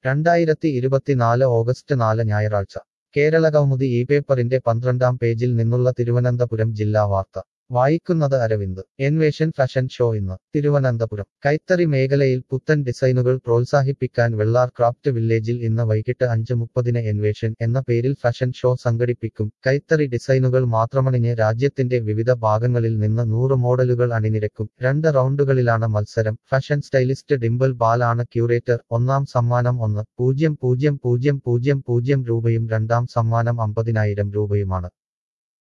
രണ്ടായിരത്തി ഇരുപത്തിനാല് ഓഗസ്റ്റ് നാല് ഞായറാഴ്ച കേരള കൗമുദി ഈ പേപ്പറിന്റെ പന്ത്രണ്ടാം പേജിൽ നിന്നുള്ള തിരുവനന്തപുരം ജില്ലാ വാർത്ത വായിക്കുന്നത് അരവിന്ദ് എൻവേഷൻ ഫാഷൻ ഷോ ഇന്ന് തിരുവനന്തപുരം കൈത്തറി മേഖലയിൽ പുത്തൻ ഡിസൈനുകൾ പ്രോത്സാഹിപ്പിക്കാൻ വെള്ളാർ ക്രാഫ്റ്റ് വില്ലേജിൽ ഇന്ന് വൈകിട്ട് അഞ്ച് മുപ്പതിന് എൻവേഷൻ എന്ന പേരിൽ ഫാഷൻ ഷോ സംഘടിപ്പിക്കും കൈത്തറി ഡിസൈനുകൾ മാത്രമണിഞ്ഞ് രാജ്യത്തിന്റെ വിവിധ ഭാഗങ്ങളിൽ നിന്ന് നൂറ് മോഡലുകൾ അണിനിരക്കും രണ്ട് റൗണ്ടുകളിലാണ് മത്സരം ഫാഷൻ സ്റ്റൈലിസ്റ്റ് ഡിംപിൾ ബാൽ ആണ് ക്യൂറേറ്റർ ഒന്നാം സമ്മാനം ഒന്ന് പൂജ്യം പൂജ്യം പൂജ്യം പൂജ്യം പൂജ്യം രൂപയും രണ്ടാം സമ്മാനം അമ്പതിനായിരം രൂപയുമാണ്